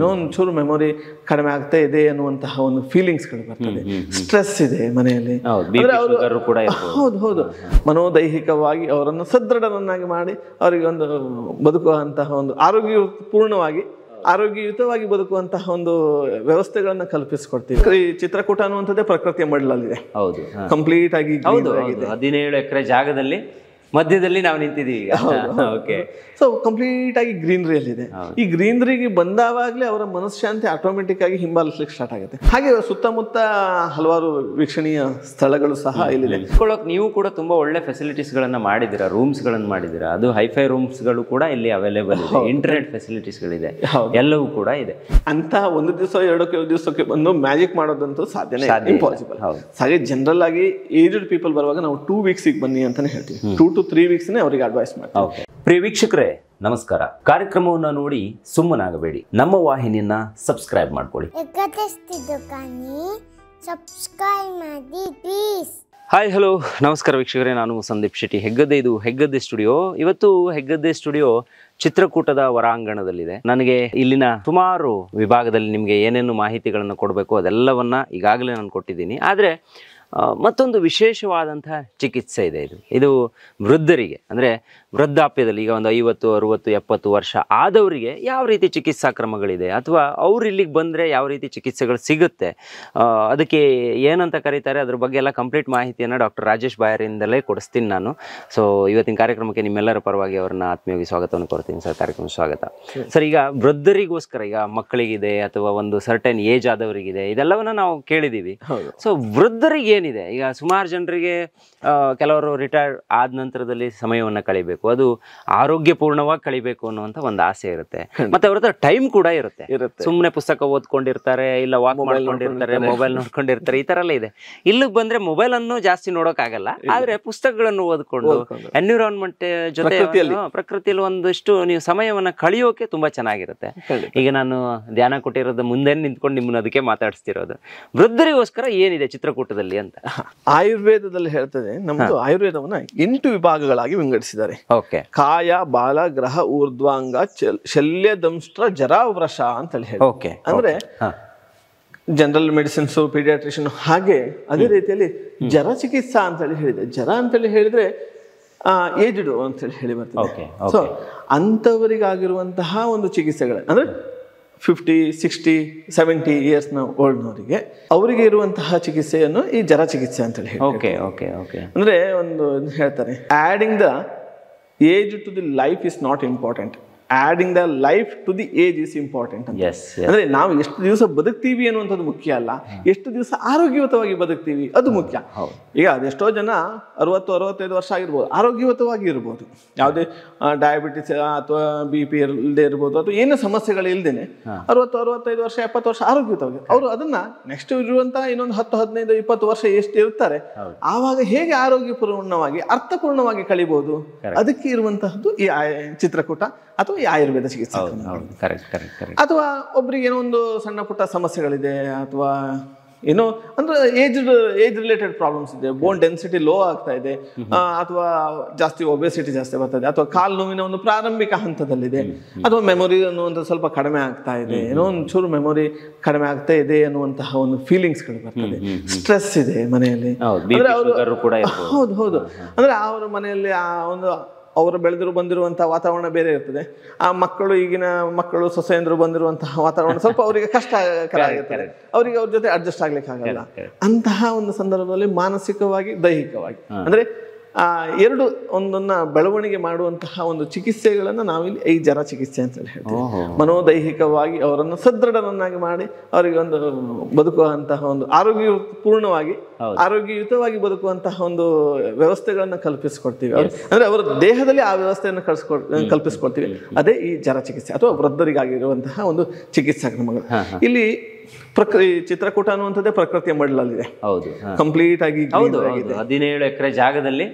ಏನೋ ಒಂದು ಚೂರು ಮೆಮೊರಿ ಕಡಿಮೆ ಆಗ್ತಾ ಇದೆ ಅನ್ನುವಂತಹ ಒಂದು ಫೀಲಿಂಗ್ಸ್ಗಳು ಬರ್ತದೆ ಸ್ಟ್ರೆಸ್ ಇದೆ ಮನೆಯಲ್ಲಿ ಹೌದು ಬಿ ಅಂದ್ರೆ ಅವರು ಶುಗರ್ ಕೂಡ ಇರ್ಬೋದು ಹೌದು ಹೌದು ಮನೋದೈಹಿಕವಾಗಿ ಅವರನ್ನು ಸದೃಢರನ್ನಾಗಿ ಮಾಡಿ ಅವರಿಗೆ ಒಂದು ಬದುಕುವಂತಹ ಒಂದು ಆರೋಗ್ಯ ಪೂರ್ಣವಾಗಿ ಆರೋಗ್ಯಯುತವಾಗಿ ಬದುಕುವಂತಹ ಒಂದು ವ್ಯವಸ್ಥೆಗಳನ್ನ ಕಲ್ಪಿಸ್ಕೊಡ್ತೀವಿ ಈ ಚಿತ್ರಕೂಟ ಅನ್ನುವಂಥದ್ದೇ ಪ್ರಕೃತಿಯ ಮಡಲಲ್ಲಿದೆ ಹೌದು ಹಾ. ಕಂಪ್ಲೀಟ್ ಆಗಿ ಹೌದು ಹೌದು ಹದಿನೇಳು ಎಕರೆ ಜಾಗದಲ್ಲಿ ಮಧ್ಯದಲ್ಲಿ ನಾವು ನಿಂತಿದ್ದೀವಿ ಈಗ ಓಕೆ ಸೊ ಕಂಪ್ಲೀಟ್ ಆಗಿ ಗ್ರೀನರಿಯಲ್ಲಿದೆ ಈ ಗ್ರೀನರಿಗೆ ಬಂದಾವಾಗಲೇ ಅವರ ಮನಃಶಾಂತಿ ಆಟೋಮೆಟಿಕ್ ಆಗಿ ಹಿಂಬಾಲಿಸ್ಲಿಕ್ಕೆ ಸ್ಟಾರ್ಟ್ ಆಗುತ್ತೆ ಹಾಗೆ ಸುತ್ತಮುತ್ತ ಹಲವಾರು ವೀಕ್ಷಣೀಯ ಸ್ಥಳಗಳು ಸಹ ಇಲ್ಲಿದೆ ಇಟ್ಕೊಳ್ಳೋಕೆ ನೀವು ಕೂಡ ತುಂಬಾ ಒಳ್ಳೆ ಫೆಸಿಲಿಟೀಸ್ಗಳನ್ನ ಮಾಡಿದ್ದೀರಾ ರೂಮ್ಸ್ಗಳನ್ನು ಮಾಡಿದ್ದೀರಾ ಅದು ಹೈಫೈ ರೂಮ್ಸ್ಗಳು ಕೂಡ ಇಲ್ಲಿ ಅವೈಲೇಬಲ್ ಇದೆ ಇಂಟರ್ನೆಟ್ ಫೆಸಿಲಿಟೀಸ್ಗಳಿದೆ ಎಲ್ಲವೂ ಕೂಡ ಇದೆ ಅಂತ ಒಂದು ದಿವಸ ಎರಡು ಕೆ- ದಿವಸಕ್ಕೆ ಬಂದು ಮ್ಯಾಜಿಕ್ ಮಾಡೋದಂತೂ ಸಾಧ್ಯನೇ ಸಾಧ್ಯ ಇಲ್ಲ. ಇಂಪಾಸಿಬಲ್ ಹೌದು. ಹಾಗೆ ಜನರಲ್ ಆಗಿ ಏಜ್ಡ್ ಪೀಪಲ್ ಬರುವಾಗ ನಾವು ಟೂ ವೀಕ್ಸಿಗೆ ಬನ್ನಿ ಅಂತಾನೆ ಹೇಳ್ತೀವಿ ಟೂ ಟು ತ್ರೀ ವೀಕ್ಸ್ನೇ ಅವರಿಗೆ ಅಡ್ವೈಸ್ ಮಾಡ್ತೀವಿ ಓಕೆ ಪ್ರಿಯ ವೀಕ್ಷಕರೇ ನಮಸ್ಕಾರ ಕಾರ್ಯಕ್ರಮವನ್ನು ನೋಡಿ ಸುಮ್ಮನಾಗಬೇಡಿ ನಮ್ಮ ವಾಹಿನಿಯನ್ನ ಸಬ್ಸ್ಕ್ರೈಬ್ ಮಾಡ್ಕೊಳ್ಳಿ ಎಕತೆಸ್ತಿದ್ದು ಕಾನಿ ಸಬ್ಸ್ಕ್ರೈಬ್ ಮಾಡಿ ಪ್ಲೀಸ್ ಹಾಯ್ ಹಲೋ ನಮಸ್ಕಾರ ವೀಕ್ಷಕರೇ ನಾನು ಸಂದೀಪ್ ಶೆಟ್ಟಿ ಹೆಗ್ಗದ್ದೆ ಇದು ಹೆಗ್ಗದ್ದೆ ಸ್ಟುಡಿಯೋ ಇವತ್ತು ಹೆಗ್ಗದ್ದೆ ಸ್ಟುಡಿಯೋ ಚಿತ್ರಕೂಟದ ಹೊರಾಂಗಣದಲ್ಲಿದೆ ನನಗೆ ಇಲ್ಲಿನ ಸುಮಾರು ವಿಭಾಗದಲ್ಲಿ ನಿಮಗೆ ಏನೇನು ಮಾಹಿತಿಗಳನ್ನು ಕೊಡಬೇಕು ಅದೆಲ್ಲವನ್ನ ಈಗಾಗಲೇ ನಾನು ಕೊಟ್ಟಿದ್ದೀನಿ ಆದರೆ ಆ, ಮತ್ತೊಂದು ವಿಶೇಷವಾದಂತಹ ಚಿಕಿತ್ಸೆ ಇದೆ ಇದು ಇದು ವೃದ್ಧರಿಗೆ ಅಂದರೆ ವೃದ್ಧಾಪ್ಯದಲ್ಲಿ ಈಗ ಒಂದು ಐವತ್ತು ಅರುವತ್ತು ಎಪ್ಪತ್ತು ವರ್ಷ ಆದವರಿಗೆ ಯಾವ ರೀತಿ ಚಿಕಿತ್ಸಾ ಕ್ರಮಗಳಿದೆ ಅಥವಾ ಅವ್ರು ಇಲ್ಲಿಗೆ ಬಂದರೆ ಯಾವ ರೀತಿ ಚಿಕಿತ್ಸೆಗಳು ಸಿಗುತ್ತೆ ಆ, ಅದಕ್ಕೆ ಏನಂತ ಕರೀತಾರೆ ಅದ್ರ ಬಗ್ಗೆ ಎಲ್ಲ ಕಂಪ್ಲೀಟ್ ಮಾಹಿತಿಯನ್ನು ಡಾಕ್ಟರ್ ರಾಜೇಶ್ ಬಾಯರಿಂದಲೇ ಕೊಡಿಸ್ತೀನಿ ನಾನು ಸೊ ಇವತ್ತಿನ ಕಾರ್ಯಕ್ರಮಕ್ಕೆ ನಿಮ್ಮೆಲ್ಲರ ಪರವಾಗಿ ಅವ್ರನ್ನ ಆತ್ಮೀಯವಾಗಿ ಸ್ವಾಗತವನ್ನು ಕೊಡ್ತೀನಿ ಸರ್ ಕಾರ್ಯಕ್ರಮ ಸ್ವಾಗತ ಸರ್ ಈಗ ವೃದ್ಧರಿಗೋಸ್ಕರ ಈಗ ಮಕ್ಕಳಿಗಿದೆ ಅಥವಾ ಒಂದು ಸರ್ಟನ್ ಏಜ್ ಆದವರಿಗಿದೆ ಇದೆಲ್ಲವನ್ನ ನಾವು ಕೇಳಿದ್ದೀವಿ ಹೌದು ಸೊ ವೃದ್ಧರಿಗೆ ಏನಿದೆ ಈಗ ಸುಮಾರು ಜನರಿಗೆ ಆ, ಕೆಲವರು ರಿಟೈರ್ಡ್ ಆದ ನಂತರದಲ್ಲಿ ಸಮಯವನ್ನು ಕಳಿಬೇಕು ಅದು ಆರೋಗ್ಯಪೂರ್ಣವಾಗಿ ಕಳಿಬೇಕು ಅನ್ನುವಂಥ ಒಂದು ಆಸೆ ಇರುತ್ತೆ ಮತ್ತೆ ಅವ್ರ ಹತ್ರ ಟೈಮ್ ಕೂಡ ಇರುತ್ತೆ ಇರುತ್ತೆ ಸುಮ್ಮನೆ ಪುಸ್ತಕ ಓದ್ಕೊಂಡಿರ್ತಾರೆ ಇಲ್ಲ ವಾಕ್ ಮಾಡ್ಕೊಂಡಿರ್ತಾರೆ ಮೊಬೈಲ್ ನೋಡ್ಕೊಂಡಿರ್ತಾರೆ ಈ ತರ ಎಲ್ಲ ಇದೆ ಇಲ್ಲಿಗೆ ಬಂದ್ರೆ ಮೊಬೈಲ್ ಅನ್ನು ಜಾಸ್ತಿ ನೋಡೋಕ್ಕಾಗಲ್ಲ ಆದ್ರೆ ಪುಸ್ತಕಗಳನ್ನು ಓದ್ಕೊಂಡು ಎನ್ವಿರಾನ್ಮೆಂಟ್ ಜೊತೆ ಪ್ರಕೃತಿಯಲ್ಲಿ. ಹಾ, ಪ್ರಕೃತಿಯಲ್ಲಿ ಒಂದಷ್ಟು ನೀವು ಸಮಯವನ್ನ ಕಳಿಯೋಕೆ ತುಂಬಾ ಚೆನ್ನಾಗಿರುತ್ತೆ ಖಂಡಿತ. ಈಗ ನಾನು ಧ್ಯಾನ ಕೊಟ್ಟಿರೋದು ಮುಂದೆ ನಿಂತ್ಕೊಂಡು ನಿಮ್ಮನ್ನ ಅದಕ್ಕೆ ಮಾತಾಡಿಸ್ತಿರೋದು ವೃದ್ಧರಿಗೋಸ್ಕರ ಏನಿದೆ ಚಿತ್ರಕೂಟದಲ್ಲಿ ಅಂತ ಆಯುರ್ವೇದದಲ್ಲಿ ಹೇಳ್ತದೆ ನಮ್ದು ಆಯುರ್ವೇದವನ್ನ ಎಂಟು ವಿಭಾಗಗಳಾಗಿ ವಿಂಗಡಿಸಿದ್ದಾರೆ ಓಕೆ ಕಾಯ ಬಾಲ ಗ್ರಹ ಊರ್ಧ್ವಾಂಗ ಚಲ್- ಶಲ್ಯ ದಂಷ್ಟ್ರ ಜರಾವ್ರಷ ಅಂತ ಹೇಳಿ ಹೇಳಿ ಓಕೆ ಅಂದ್ರೆ ಹಾ ಜನರಲ್ ಮೆಡಿಸಿನ್ಸ್ ಪೀಡಿಯಾಟ್ರಿಷನ್ ಹಾಗೆ ಅದೇ ರೀತಿಯಲ್ಲಿ ಜರ ಚಿಕಿತ್ಸಾ ಅಂತೇಳಿ ಹೇಳಿದೆ ಜರ ಅಂತೇಳಿ ಹೇಳಿದ್ರೆ ಏಜ್ಡ್ ಅಂತೇಳಿ ಹೇಳಿ Okay, ಬರ್ತದೆ ಸೊ ಅಂಥವರಿಗಾಗಿರುವಂತಹ ಒಂದು ಚಿಕಿತ್ಸೆಗಳು ಅಂದ್ರೆ ಫಿಫ್ಟಿ ಸಿಕ್ಸ್ಟಿ ಸೆವೆಂಟಿ ಇಯರ್ಸ್ನ ಓಲ್ಡ್ನವರಿಗೆ ಅವರಿಗೆ ಇರುವಂತಹ ಚಿಕಿತ್ಸೆಯನ್ನು ಈ ಜರ ಚಿಕಿತ್ಸೆ ಅಂತೇಳಿ ಹೇಳಿ ಓಕೆ ಓಕೆ ಓಕೆ ಅಂದ್ರೆ ಒಂದು ಇದು ಹೇಳ್ತಾರೆ adding the age to the life is not important adding the life to the age is important ಅಂತ ಎಸ್ ಅಂದ್ರೆ ನಾವು ಎಷ್ಟು ದಿವಸ ಬದುಕ್ತೀವಿ ಅನ್ನುವಂಥದ್ದು ಮುಖ್ಯ ಅಲ್ಲ ಎಷ್ಟು ದಿವಸ ಆರೋಗ್ಯಯುತವಾಗಿ ಬದುಕ್ತೀವಿ ಅದು ಮುಖ್ಯ ಈಗ ಅದೆಷ್ಟೋ ಜನ ಅರವತ್ತು ಅರವತ್ತೈದು ವರ್ಷ ಆಗಿರ್ಬೋದು ಆರೋಗ್ಯಯುತವಾಗಿ ಇರ್ಬೋದು ಯಾವುದೇ ಡಯಾಬಿಟಿಸ್ ಅಥವಾ ಬಿ ಪಿ ಇಲ್ಲದೆ ಇರ್ಬೋದು ಅಥವಾ ಏನೋ ಸಮಸ್ಯೆಗಳು ಇಲ್ದೇನೆ ಅರವತ್ತು ಅರವತ್ತೈದು ವರ್ಷ ಎಪ್ಪತ್ತು ವರ್ಷ ಆರೋಗ್ಯಯುತವಾಗಿ ಅವರು ಅದನ್ನ ನೆಕ್ಸ್ಟ್ ಇರುವಂತಹ ಇನ್ನೊಂದು ಹತ್ತು ಹದಿನೈದು ಇಪ್ಪತ್ತು ವರ್ಷ ಎಷ್ಟು ಇರ್ತಾರೆ ಆವಾಗ ಹೇಗೆ ಆರೋಗ್ಯಪೂರ್ಣವಾಗಿ ಅರ್ಥಪೂರ್ಣವಾಗಿ ಕಳಿಬಹುದು ಅದಕ್ಕೆ ಇರುವಂತಹದ್ದು ಈ ಆಯ- ಚಿತ್ರಕೂಟ ಅಥವಾ ಈ ಆಯುರ್ವೇದ ಚಿಕಿತ್ಸೆ ಹೌದು ಹೌದು ಕರೆಕ್ಟ್ ಕರೆಕ್ಟ್ ಕರೆಕ್ಟ್ ಅಥವಾ ಒಬ್ರಿಗೆ ಏನೋ ಒಂದು ಸಣ್ಣ ಪುಟ್ಟ ಸಮಸ್ಯೆಗಳಿದೆ ಅಥವಾ ಏನೋ ಅಂದ್ರೆ ಏಜ್ ಏಜ್ ರಿಲೇಟೆಡ್ ಪ್ರಾಬ್ಲಮ್ಸ್ ಇದೆ ಬೋನ್ ಡೆನ್ಸಿಟಿ ಲೋ ಆಗ್ತಾ ಇದೆ ಆ, ಅಥವಾ ಜಾಸ್ತಿ ಒಬೆಸಿಟಿ ಜಾಸ್ತಿ ಬರ್ತದೆ ಅಥವಾ ಕಾಲು ನೋವಿನ ಒಂದು ಪ್ರಾರಂಭಿಕ ಹಂತದಲ್ಲಿದೆ ಅಥವಾ ಮೆಮೊರಿ ಅನ್ನುವಂಥ ಸ್ವಲ್ಪ ಕಡಿಮೆ ಆಗ್ತಾ ಇದೆ ಏನೋ ಒಂದು ಚೂರು ಮೆಮೊರಿ ಕಡಿಮೆ ಆಗ್ತಾ ಇದೆ ಅನ್ನುವಂತಹ ಒಂದು ಫೀಲಿಂಗ್ಸ್ಗಳು ಬರ್ತದೆ ಸ್ಟ್ರೆಸ್ ಇದೆ ಮನೆಯಲ್ಲಿ ಹೌದು ಬಿ ಅಂದ್ರೆ ಅವರು ಶುಗರ್ ಕೂಡ ಇರ್ಬೋದು ಹೌದು ಹೌದು ಅಂದ್ರೆ ಅವರ ಮನೆಯಲ್ಲಿ ಆ ಒಂದು ಅವರು ಬೆಳೆದಿರು ಬಂದಿರುವಂತಹ ವಾತಾವರಣ ಬೇರೆ ಇರ್ತದೆ ಆ ಮಕ್ಕಳು ಈಗಿನ ಮಕ್ಕಳು ಸೊಸೆಯಂದ್ರು ಬಂದಿರುವಂತಹ ವಾತಾವರಣ ಸ್ವಲ್ಪ ಅವರಿಗೆ ಕಷ್ಟಕರ ಆಗಿರ್ತದೆ ಅವರಿಗೆ ಅವ್ರ ಜೊತೆ ಅಡ್ಜಸ್ಟ್ ಆಗ್ಲಿಕ್ಕೆ ಆಗಲ್ಲ ಅಂತಹ ಒಂದು ಸಂದರ್ಭದಲ್ಲಿ ಮಾನಸಿಕವಾಗಿ ದೈಹಿಕವಾಗಿ ಅಂದ್ರೆ ಆ ಎರಡು ಒಂದನ್ನ ಬೆಳವಣಿಗೆ ಮಾಡುವಂತಹ ಒಂದು ಚಿಕಿತ್ಸೆಗಳನ್ನ ನಾವಿಲ್ಲಿ ಈ ಜರ ಚಿಕಿತ್ಸೆ ಅಂತ ಹೇಳಿ ಹೇಳ್ತೀವಿ ಮನೋದೈಹಿಕವಾಗಿ ಅವರನ್ನು ಸದೃಢರನ್ನಾಗಿ ಮಾಡಿ ಅವರಿಗೆ ಒಂದು ಬದುಕುವಂತಹ ಒಂದು ಆರೋಗ್ಯ ಪೂರ್ಣವಾಗಿ ಆರೋಗ್ಯಯುತವಾಗಿ ಬದುಕುವಂತಹ ಒಂದು ವ್ಯವಸ್ಥೆಗಳನ್ನ ಕಲ್ಪಿಸ್ಕೊಡ್ತೀವಿ ಅವ್ರು- ಅಂದ್ರೆ ಅವರ ದೇಹದಲ್ಲಿ ಆ ವ್ಯವಸ್ಥೆಯನ್ನು ಕಲ್ಸ್ಕೊಡ್ ಕಲ್ಪಿಸ್ಕೊಡ್ತೀವಿ ಅದೇ ಈ ಜರ ಚಿಕಿತ್ಸೆ ಅಥವಾ ವೃದ್ಧರಿಗಾಗಿರುವಂತಹ ಒಂದು ಚಿಕಿತ್ಸಾ ಕ್ರಮಗಳು ಇಲ್ಲಿ ಪ್ರಕೃತಿ ಚಿತ್ರಕೂಟ ಅನ್ನುವಂಥದ್ದೇ ಪ್ರಕೃತಿಯ ಮಡಲಲ್ಲಿದೆ ಹೌದು ಹಾ. ಕಂಪ್ಲೀಟ್ ಆಗಿ ಹೌದು ಹೌದು ಹದಿನೇಳು ಎಕರೆ ಜಾಗದಲ್ಲಿ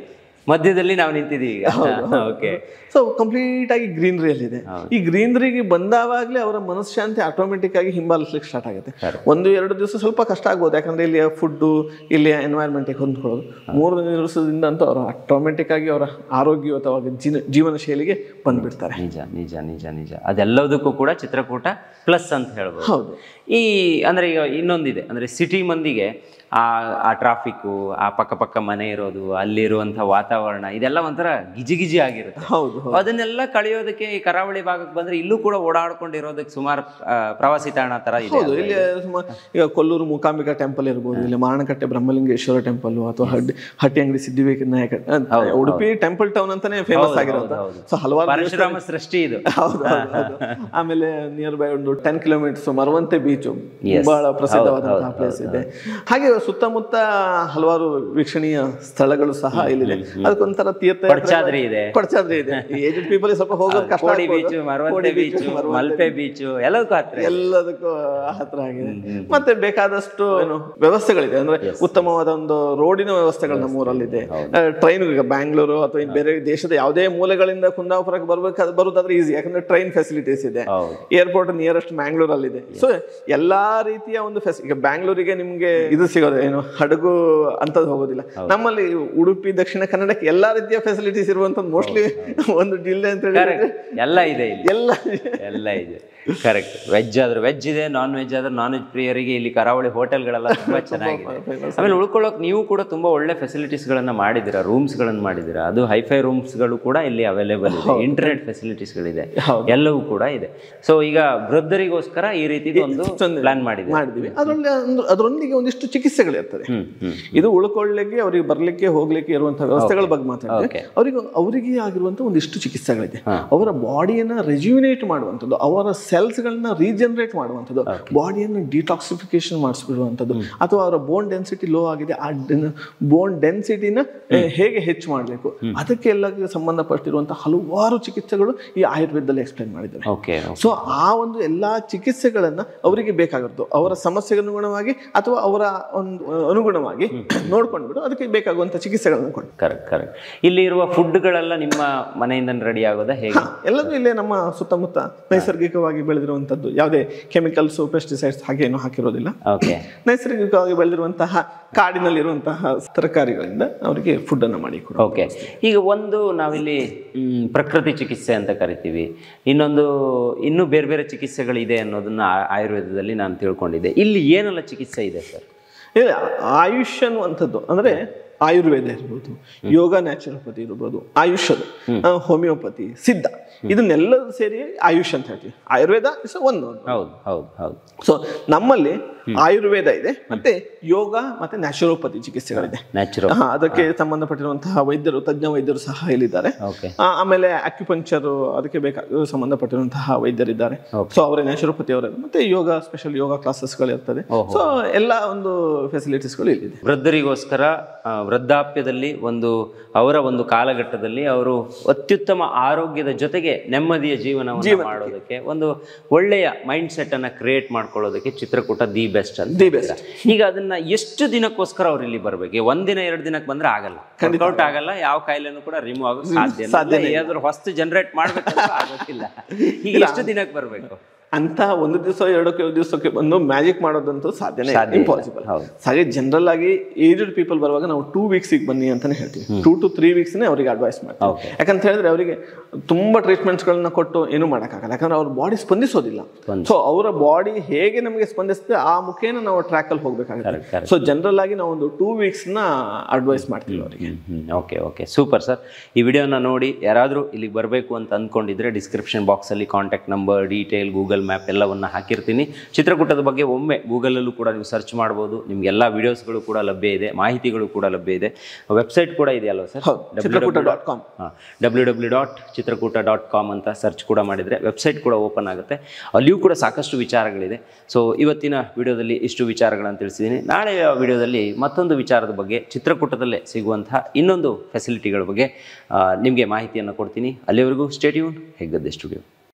ಮಧ್ಯದಲ್ಲಿ ನಾವು ನಿಂತಿದ್ದೀವಿ ಈಗ ಓಕೆ ಸೊ ಕಂಪ್ಲೀಟ್ ಆಗಿ ಗ್ರೀನರಿಯಲ್ಲಿದೆ ಈ ಗ್ರೀನರಿಗೆ ಬಂದಾವಾಗಲೇ ಅವರ ಮನಃಶಾಂತಿ ಆಟೋಮೆಟಿಕ್ ಆಗಿ ಹಿಂಬಾಲಿಸ್ಲಿಕ್ಕೆ ಸ್ಟಾರ್ಟ್ ಆಗುತ್ತೆ ಒಂದು ಎರಡು ದಿವಸ ಸ್ವಲ್ಪ ಕಷ್ಟ ಆಗ್ಬೋದು ಯಾಕಂದ್ರೆ ಇಲ್ಲಿಯ ಫುಡ್ಡು ಇಲ್ಲಿಯ ಎನ್ವೈರ್ಮೆಂಟಿಗೆ ಹೊಂದ್ಕೊಳ್ಳೋದು ಮೂರು ದಿವಸದಿಂದ ಅಂತೂ ಅವರು ಆಟೋಮೆಟಿಕ್ ಆಗಿ ಅವರ ಆರೋಗ್ಯಯುತವಾಗಿ ಜೀನ ಜೀವನ ಶೈಲಿಗೆ ಬಂದ್ಬಿಡ್ತಾರೆ ನಿಜ ನಿಜ ನಿಜ ನಿಜ ಅದೆಲ್ಲದಕ್ಕೂ ಕೂಡ ಚಿತ್ರಕೂಟ ಪ್ಲಸ್ ಅಂತ ಹೇಳ್ಬೋದು ಹೌದು ಈ ಅಂದ್ರೆ ಈಗ ಇನ್ನೊಂದಿದೆ ಅಂದ್ರೆ ಸಿಟಿ ಮಂದಿಗೆ ಆ ಆ ಟ್ರಾಫಿಕ್ಕು ಆ ಪಕ್ಕ ಪಕ್ಕ ಮನೆ ಇರೋದು ಅಲ್ಲಿರುವಂಥ ವಾತಾವರಣ ಇದೆಲ್ಲ ಒಂಥರ ಗಿಜಿ ಗಿಜಿ ಆಗಿರುತ್ತೆ ಹೌದು ಅದನ್ನೆಲ್ಲ ಕಳೆಯೋದಕ್ಕೆ ಈ ಕರಾವಳಿ ಭಾಗಕ್ಕೆ ಬಂದ್ರೆ ಇಲ್ಲೂ ಕೂಡ ಓಡಾಡ್ಕೊಂಡಿರೋದಕ್ಕೆ ಸುಮಾರು ಆ, ಪ್ರವಾಸಿ ತಾಣ ತರ ಇದೆ ಹೌದು ಇಲ್ಲಿ ಸುಮಾರು ಈಗ ಕೊಲ್ಲೂರು ಮೂಕಾಂಬಿಕಾ ಟೆಂಪಲ್ ಇರ್ಬೋದು ಇಲ್ಲಿ ಮಾರಣಕಟ್ಟೆ ಬ್ರಹ್ಮಲಿಂಗೇಶ್ವರ ಟೆಂಪಲ್ ಅಥವಾ ಹಡ್ಡಿ ಹಟ್ಟಿ ಅಂಗಡಿ ಸಿದ್ಧಿವಿನಾಯಕ ಅಹ್, ಉಡುಪಿ ಟೆಂಪಲ್ ಟೌನ್ ಅಂತಾನೆ ಫೇಮಸ್ ಆಗಿರೋದು ಸೊ ಹಲವಾರು ಪರಶುರಾಮ ಸೃಷ್ಟಿ ಇದು ಹೌದು ಹೌದು, ಹೌದು. ಆಮೇಲೆ ನಿಯರ್ ಬೈ ಒಂದು ಟೆನ್ ಕಿಲೋಮೀಟರ್ಸ್ ಮರವಂತೆ ಬೀಚ್ ಬಹಳ ಪ್ರಸಿದ್ಧವಾದಂತಹ ಪ್ಲೇಸ್ ಇದೆ ಹಾಗೆ ಸುತ್ತಮುತ್ತ ಹಲವಾರು ವೀಕ್ಷಣೀಯ ಸ್ಥಳಗಳು ಸಹ ಇಲ್ಲಿದೆ ಅದಕ್ಕೊಂಥರ ತೀರ್ಥ ಕೊಡಚಾದ್ರಿ ಇದೆ ಕೊಡಚಾದ್ರಿ ಇದೆ ಏಜೆಡ್ ಪೀಪಲ್ ಸ್ವಲ್ಪ ಹೋಗೋದು ಕಷ್ಟ ಕೋಡಿ ಆಗ್ಬೋದು. Beach Maravanthe Kodi beach, beach Maravanthe Malpe beach ಎಲ್ಲದಕ್ಕೂ ಹತ್ರ ಎಲ್ಲದಕ್ಕೂ ಹತ್ರ ಆಗಿದೆ ಮತ್ತೆ ಬೇಕಾದಷ್ಟು ಏನು ವ್ಯವಸ್ಥೆಗಳಿದೆ ಅಂದ್ರೆ ಉತ್ತಮವಾದ ಒಂದು ರೋಡಿನ ವ್ಯವಸ್ಥೆಗಳು ನಮ್ಮ ಊರಲ್ಲಿದೆ ಟ್ರೈನ್ ಈಗ ಬ್ಯಾಂಗ್ಳೂರು ಅಥವಾ ಇನ್ ಬೇರೆ ದೇಶದ ಯಾವುದೇ ಮೂಲೆಗಳಿಂದ ಕುಂದಾಪುರಕ್ಕೆ ಬರ್ಬೇಕಾದ್ರೆ ಬರುದಾದ್ರೆ ಈಸಿ ಯಾಕಂದ್ರೆ ಟ್ರೈನ್ ಫೆಸಿಲಿಟೀಸ್ ಇದೆ ಹೌದು ಏರ್ಪೋರ್ಟ್ ನಿಯರೆಸ್ಟ್ ಮ್ಯಾಂಗ್ಳೂರಲ್ಲಿದೆ ಸೊ ಎಲ್ಲಾ ರೀತಿಯ ಒಂದು ಫೆಸ್ ಈಗ ಬ್ಯಾಂಗ್ಳೂರಿಗೆ ನಿಮ್ಗೆ ಇದು ಸಿಗೋದು ಏನು ಹಡಗು ಅಂತದ್ದು ಹೋಗೋದಿಲ್ಲ ನಮ್ಮಲ್ಲಿ ಉಡುಪಿ ದಕ್ಷಿಣ ಕನ್ನಡಕ್ಕೆ ಎಲ್ಲಾ ರೀತಿಯ ಫೆಸಿಲಿಟೀಸ್ ಇರುವಂತ ಮೋಸ್ಟ್ಲಿ ಒಂದು ಜಿಲ್ಲೆ ಅಂತ ಹೇಳಿದ್ರೆ ಕರೆಕ್ಟ್ ಎಲ್ಲ ಇದೆ ಇಲ್ಲಿ ಎಲ್ಲ ಎಲ್ಲ ಇದೆ ಕರೆಕ್ಟ್ ವೆಜ್ ಆದ್ರೆ ವೆಜ್ ಇದೆ ನಾನ್ ವೆಜ್ ಆದ್ರೆ ನಾನ್ ವೆಜ್ ಪ್ರಿಯರಿಗೆ ಇಲ್ಲಿ ಕರಾವಳಿ ಹೋಟೆಲ್ಗಳೆಲ್ಲ ತುಂಬಾ ಚೆನ್ನಾಗಿದೆ ಆಮೇಲೆ ಉಳ್ಕೊಳ್ಳೋಕೆ ನೀವು ಕೂಡ ತುಂಬಾ ಒಳ್ಳೆ ಫೆಸಿಲಿಟೀಸ್ ಗಳನ್ನ ಮಾಡಿದಿರಾ ರೂಮ್ಸ್ ಗಳನ್ನ ಮಾಡಿದಿರಾ ಅದು ಹೈಫೈ ರೂಮ್ಸ್ ಗಳು ಕೂಡ ಇಲ್ಲಿ ಅವೈಲೇಬಲ್ ಇದೆ ಇಂಟರ್ನೆಟ್ ಫೆಸಿಲಿಟೀಸ್ ಗಳಿದೆ ಎಲ್ಲವೂ ಕೂಡ ಇದೆ ಸೊ ಈಗ ವೃದ್ಧರಿಗೋಸ್ಕರ ಈ ರೀತಿ ಒಂದು ಪ್ಲಾನ್ ಮಾಡಿದೆ ಮಾಡಿದ್ವಿ ಅದರಲ್ಲಿ ಒಂದು- ಅದರೊಂದಿಗೆ ಒಂದಿಷ್ಟು ಚಿಕಿತ್ಸೆಗಳಿರ್ತದೆ ಹ್ಮ್ ಹ್ಮ್ ಇದು ಉಳ್ಕೊಳ್ಳಿಕ್ಕೆ ಅವರಿಗೆ ಬರ್ಲಿಕ್ಕೆ ಹೋಗ್ಲಿಕ್ಕೆ ಇರುವಂತಹ ವ್ಯವಸ್ಥೆಗಳ ಬಗ್ಗೆ ಮಾತಾಡಿದ್ರೆ Okay. ಅವರಿಗೆ ಅವರಿಗೆ ಆಗಿರುವಂತಹ ಒಂದಿಷ್ಟು ಚಿಕಿತ್ಸೆಗಳಿದೆ ಅವರ ಬಾಡಿಯನ್ನ ರೆಜ್ಯೂನೇಟ್ ಮಾಡುವಂಥದ್ದು ಅವರ ಸೆಲ್ಸ್ಗಳನ್ನ ರೀಜನರೇಟ್ ಮಾಡುವಂಥದ್ದು ಬಾಡಿಯನ್ನು ಡಿಟಾಕ್ಸಿಫಿಕೇಶನ್ ಮಾಡಿಸ್ಬಿಡುವಂಥದ್ದು ಅಥವಾ ಅವರ ಬೋನ್ ಡೆನ್ಸಿಟಿ ಲೋ ಆಗಿದೆ ಆ ಬೋನ್ ಡೆನ್ಸಿಟಿನ ಹೇಗೆ ಹೆಚ್ಚು ಮಾಡಬೇಕು ಅದಕ್ಕೆ ಎಲ್ಲ ಸಂಬಂಧಪಟ್ಟಿರುವಂತಹ ಹಲವಾರು ಚಿಕಿತ್ಸೆಗಳು ಈ ಆಯುರ್ವೇದದಲ್ಲಿ ಎಕ್ಸ್ಪ್ಲೈನ್ ಮಾಡಿದ್ದಾರೆ ಓಕೆ ಸೊ ಆ ಒಂದು ಎಲ್ಲಾ ಚಿಕಿತ್ಸೆಗಳನ್ನ ಅವರಿಗೆ ಬೇಕಾಗಿರೋದು ಅವರ ಸಮಸ್ಯೆಗೆ ಅನುಗುಣವಾಗಿ ಅಥವಾ ಅವರ ಒಂದು ಅನುಗುಣವಾಗಿ ನೋಡ್ಕೊಂಡ್ಬಿಟ್ಟು ಅದಕ್ಕೆ ಬೇಕಾಗುವಂತ ಚಿಕಿತ್ಸೆಗಳನ್ನ ಕೊಡಿ ಕರೆಕ್ಟ್ ಕರೆಕ್ಟ್ ಇಲ್ಲಿ ಇರುವ ಫುಡ್ಗಳೆಲ್ಲ ನಿಮ್ಮ ಮನೆಯಿಂದ ರೆಡಿ ಆಗೋದಾ ಹೇಗೆ ಎಲ್ಲದೂ ಇಲ್ಲೇ ನಮ್ಮ ಸುತ್ತಮುತ್ತ ನೈಸರ್ಗಿಕವಾಗಿ ಬೆಳೆದಿರುವಂತದ್ದು ಯಾವುದೇ ಕೆಮಿಕಲ್ಸ್ ಪೆಸ್ಟಿಸೈಡ್ಸ್ ಹಾಗೇನು ಹಾಕಿರೋದಿಲ್ಲ ಓಕೆ ನೈಸರ್ಗಿಕವಾಗಿ ಬೆಳೆದಿರುವಂತಹ ಕಾಡಿನಲ್ಲಿರುವಂತಹ ತರಕಾರಿಗಳಿಂದ ಅವರಿಗೆ ಫುಡ್ ಅನ್ನು ಮಾಡಿ ಕೊಡು ಓಕೆ ಈಗ ಒಂದು ನಾವಿಲ್ಲಿ ಮ್, ಪ್ರಕೃತಿ ಚಿಕಿತ್ಸೆ ಅಂತ ಕರಿತೀವಿ ಇನ್ನೊಂದು ಇನ್ನೂ ಬೇರೆ ಬೇರೆ ಚಿಕಿತ್ಸೆಗಳಿದೆ ಅನ್ನೋದನ್ನ ಆ- ಆಯುರ್ವೇದದಲ್ಲಿ ನಾನು ತಿಳ್ಕೊಂಡಿದ್ದೆ ಇಲ್ಲಿ ಏನೆಲ್ಲ ಚಿಕಿತ್ಸೆ ಇದೆ ಸರ್ ಇಲ್ಲ ಆಯುಷ್ ಅನ್ನುವಂಥದ್ದು ಅಂದ್ರೆ ಆಯುರ್ವೇದ ಇರ್ಬೋದು ಯೋಗ ನ್ಯಾಚುರೋಪತಿ ಇರ್ಬೋದು ಆಯುಷದು ಆ, ಹೋಮಿಯೋಪತಿ ಸಿದ್ಧ ಇದನ್ನೆಲ್ಲ ಸೇರಿ ಆಯುಷ್ ಅಂತ ಹೇಳ್ತೀವಿ ಆಯುರ್ವೇದ ಇಸ್ ಒಂದು ಹೌದು ಹೌದು ಹೌದು ಸೊ ನಮ್ಮಲ್ಲಿ ಆಯುರ್ವೇದ ಇದೆ ಮತ್ತೆ ಯೋಗ ಮತ್ತೆ ನ್ಯಾಚುರೋಪತಿ ಚಿಕಿತ್ಸೆಗಳಿದೆ ನ್ಯಾಚುರಲ್ ಹಾ, ಅದಕ್ಕೆ ಸಂಬಂಧಪಟ್ಟಿರುವಂತಹ ವೈದ್ಯರು ತಜ್ಞ ವೈದ್ಯರು ಸಹ ಇಲ್ಲಿದ್ದಾರೆ ಓಕೆ ಆ, ಆಮೇಲೆ ಅಕ್ಯುಪಂಚರ್ ಅದಕ್ಕೆ ಬೇಕಾದ ಸಂಬಂಧಪಟ್ಟಿರುವಂತಹ ವೈದ್ಯರಿದ್ದಾರೆ ಸೊ ಅವರೇ ನ್ಯಾಚುರೋಪತಿ ಅವರೇ ಮತ್ತೆ ಯೋಗ ಸ್ಪೆಷಲ್ ಯೋಗ ಕ್ಲಾಸಸ್ಗಳು ಇರ್ತದೆ ಸೊ ಎಲ್ಲ ಒಂದು ಫೆಸಿಲಿಟೀಸ್ಗಳು ಇಲ್ಲಿದೆ ವೃದ್ಧರಿಗೋಸ್ಕರ ಆ, ವೃದ್ಧಾಪ್ಯದಲ್ಲಿ ಒಂದು ಅವರ ಒಂದು ಕಾಲಘಟ್ಟದಲ್ಲಿ ಅವರು ಅತ್ಯುತ್ತಮ ಆರೋಗ್ಯದ ಜೊತೆಗೆ ನೆಮ್ಮದಿಯ ಜೀವನವನ್ನು ಮಾಡೋದಕ್ಕೆ ಒಂದು ಒಳ್ಳೆಯ ಮೈಂಡ್ ಸೆಟ್ ಅನ್ನ ಕ್ರಿಯೇಟ್ ಮಾಡ್ಕೊಳ್ಳೋದಕ್ಕೆ ಚಿತ್ರಕೂಟ ದಿ ಬೆಸ್ಟ್ ಅಂತ ದಿ ಹೇಳ್ತೀರಾ. ಈಗ ಅದನ್ನ ಎಷ್ಟು ದಿನಕ್ಕೋಸ್ಕರ ಅವ್ರು ಇಲ್ಲಿ ಬರ್ಬೇಕು ಒಂದಿನ ಎರಡು ದಿನಕ್ಕೆ ಬಂದ್ರೆ ಆಗಲ್ಲ ವರ್ಕೌಟ್ ಆಗಲ್ಲ ಯಾವ ಕಾಯಿಲೆನೂ ಕೂಡ ರಿಮೂವ್ ಆಗೋಕೆ ಸಾಧ್ಯ ಇಲ್ಲ ಏನಾದ್ರೂ ಹೊಸ್ತು ಜನರೇಟ್ ಮಾಡ್ಬೇಕು ಆಗೋದಿಲ್ಲ ಈಗ ಎಷ್ಟು ದಿನಕ್ಕೆ ಬರ್ಬೇಕು ಅಂತ ಒಂದು ದಿವಸ ಎರಡು ದಿವಸಕ್ಕೆ ಬಂದು ಮ್ಯಾಜಿಕ್ ಮಾಡೋದಂತೂ ಸಾಧ್ಯನೇ ಇಂಪಾಸಿಬಲ್ ಹೌದು. ಹಾಗೆ ಜನರಲ್ ಆಗಿ ಏಜ್ಡ್ ಪೀಪಲ್ ಬರುವಾಗ ನಾವು ಟೂ ವೀಕ್ಸಿಗೆ ಬನ್ನಿ ಅಂತಾನೆ ಹೇಳ್ತೀವಿ ಟೂ ಟು ತ್ರೀ ವೀಕ್ಸ್ನೇ ಅವರಿಗೆ ಅಡ್ವೈಸ್ ಮಾಡ್ತೀವಿ Okay. ಯಾಕಂತ ಹೇಳಿದ್ರೆ ಅವರಿಗೆ ತುಂಬಾ ಟ್ರೀಟ್ಮೆಂಟ್ಸ್ಗಳನ್ನ ಕೊಟ್ಟು ಏನು ಮಾಡೋಕ್ಕಾಗಲ್ಲ ಯಾಕಂದ್ರೆ ಅವ್ರ ಬಾಡಿ ಸ್ಪಂದಿಸೋದಿಲ್ಲ ಸೊ ಅವರ ಬಾಡಿ ಹೇಗೆ ನಮಗೆ ಸ್ಪಂದಿಸುತ್ತೆ ಆ ಮುಖೇನ ನಾವು ಟ್ರ್ಯಾಕ್ ಅಲ್ಲಿ ಹೋಗ್ಬೇಕಾಗುತ್ತೆ Correct, correct. ಸೊ ಜನರಲ್ ಆಗಿ ನಾವು ಒಂದು ಟೂ ವೀಕ್ಸ್ನ ಅಡ್ವೈಸ್ ಮಾಡ್ತೀವಿ ಅವರಿಗೆ ಓಕೆ ಓಕೆ ಸೂಪರ್ ಸರ್ ಈ ವಿಡಿಯೋನ ನೋಡಿ ಯಾರಾದರೂ ಇಲ್ಲಿಗೆ ಬರಬೇಕು ಅಂತ ಅಂದ್ಕೊಂಡಿದ್ರೆ ಡಿಸ್ಕ್ರಿಪ್ಷನ್ ಬಾಕ್ಸಲ್ಲಿ contact number detail Google map ಎಲ್ಲವನ್ನ ಹಾಕಿರ್ತೀನಿ ಚಿತ್ರಕೂಟದ ಬಗ್ಗೆ ಒಮ್ಮೆ ಗೂಗಲಲ್ಲೂ ಕೂಡ ನೀವು ಸರ್ಚ್ ಮಾಡ್ಬೋದು ನಿಮಗೆಲ್ಲ ವಿಡಿಯೋಸ್ಗಳು ಕೂಡ ಲಭ್ಯ ಇದೆ ಮಾಹಿತಿಗಳು ಕೂಡ ಲಭ್ಯ ಇದೆ ವೆಬ್ಸೈಟ್ ಕೂಡ ಇದೆಯಲ್ವ sir Chitrakoota dot com W W dot Chitrakoota dot com ಅಂತ ಸರ್ಚ್ ಕೂಡ ಮಾಡಿದರೆ ವೆಬ್ಸೈಟ್ ಕೂಡ ಓಪನ್ ಆಗುತ್ತೆ ಅಲ್ಲಿಯೂ ಕೂಡ ಸಾಕಷ್ಟು ವಿಚಾರಗಳಿದೆ ಸೊ ಇವತ್ತಿನ ವಿಡಿಯೋದಲ್ಲಿ ಇಷ್ಟು ವಿಚಾರಗಳನ್ನು ತಿಳಿಸಿದ್ದೀನಿ ನಾಳೆಯ ವಿಡಿಯೋದಲ್ಲಿ ಮತ್ತೊಂದು ವಿಚಾರದ ಬಗ್ಗೆ ಚಿತ್ರಕೂಟದಲ್ಲೇ ಸಿಗುವಂತಹ ಇನ್ನೊಂದು ಫೆಸಿಲಿಟಿಗಳ ಬಗ್ಗೆ ನಿಮಗೆ ಮಾಹಿತಿಯನ್ನು ಕೊಡ್ತೀನಿ ಅಲ್ಲಿವರೆಗೂ ಸ್ಟೇಟ್ಯೂನ್ ಹೆಗ್ಗದ್ದೆ ಸ್ಟುಡಿಯೋ